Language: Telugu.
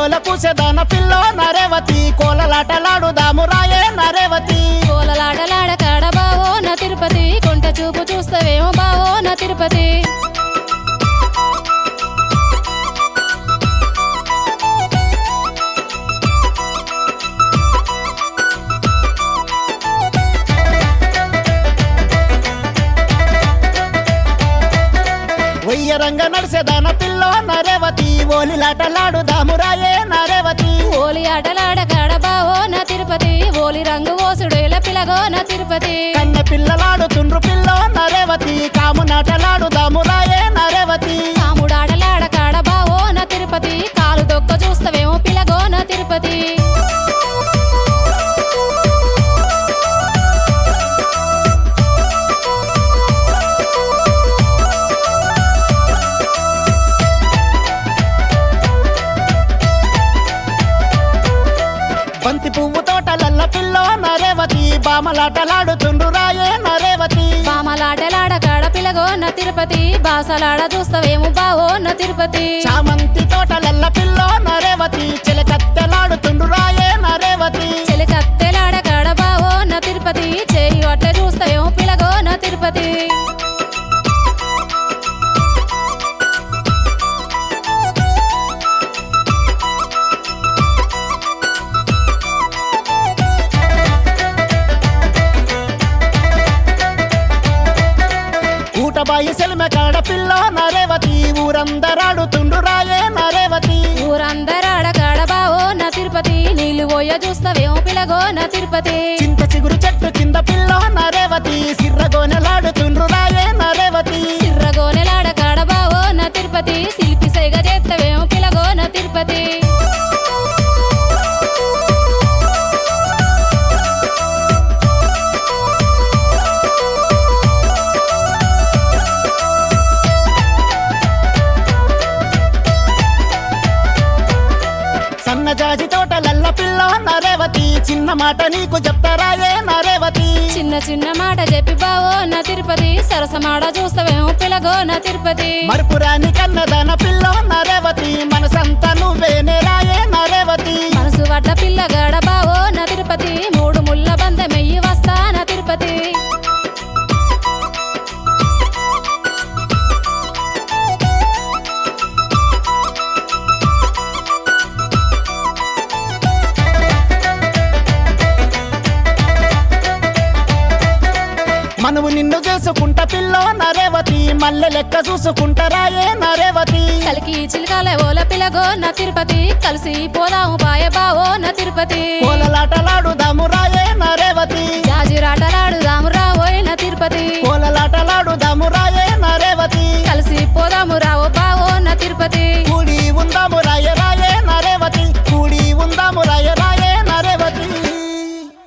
జోల కూసేదాన పిల్లో నరేవతి కోలలాటలాడుదాము రాయే నరేవతి కోలలాడలాడ కాడ బావో నా తిరుపతి కొంట చూపు చూస్తావేమో బావో నా తిరుపతి వయ్యరంగ నడిసేదాన పిల్లో నరేవతి ఓలిలాటలాడుదాము రాయే నరేవతి ఓలి ఆటలాడ కాడ బావో నా తిరుపతి ఓలి రంగు ఓసుడు ఇలా పిలగో నా తిరుపతి కన్నె పిల్లలాడుతుండ్రు పిల్లో నరేవతి కామునాటలాడుదాము రాయే నరేవతి కాముడాడలాడ కాడ బావో నా తిరుపతి కాలు దొక్క చూస్తావేమో పిలగో నా తిరుపతి బంతి పువ్వు తోటలల్ల పిల్లో నరేవతి బామలాటలాడుతుండ్రు రాయే నరేవతి బామలాటలాడ కాడ పిలగో నా తిరుపతి బాసలాడ చూస్తావేమో బావో నా తిరుపతి చామంతి తోటలల్ల పిల్లో నరేవతి చిలకత్తెలాడుతుండ్రు రాయే నరేవతి చెలికత్తెలాడ కాడ బావో నా తిరుపతి చేయి అట్ట చూస్తావేమో పిలగో నా తిరుపతి ఊటబాయి సెలిమె కాడ పిల్లో నరేవతి ఊరందరాడుతుండ్రు రాయే నరేవతి ఊరందరాడ కాడ బావో నా తిరుపతి నీళ్లు పోయ చూస్తావేమో పిలగో నా తిరుపతి చింత చిగురు చెట్టు కింద పిల్లో నరేవతి సిర్రగోనెలాడుతుండ్రు రాయే నరేవతి సిర్రగోనెలాడ కాడ బావో నా తిరుపతి శిల్పి సైగ చేస్తావేమో పిలగో నా తిరుపతి సన్నజాజి తోటలల్ల పిల్లో నరేవతి చిన్న మాట నీకు చెప్తారాయే నరేవతి చిన్న చిన్న మాట చెప్పి బావో నా తిరుపతి సరసమాడ చూస్తావేమో పిలగో నా తిరుపతి మరుపురాని కన్నదాన పిల్లో నరేవతి మనసంతా నువ్వేనే రాయే నరేవతి మనసు వడ్డ పిల్లగాడ బావో నా తిరుపతి మూడు ముళ్ళ బంధమెయ్యి వస్తా నా తిరుపతి మనవు నిన్ను చేసుకుంటా పిల్లో నరేవతి మల్లె లెక్క చూసుకుంటా రాయే నరేవతి కలికి చిలకాలే ఓల పిలగో నా తిరుపతి కలిసి పోదాము బాయ బావో నా తిరుపతి కోలలాటలాడుదాము రాయే నరేవతి జాజిరాటలాడు రాము రావోయ్ నా తిరుపతి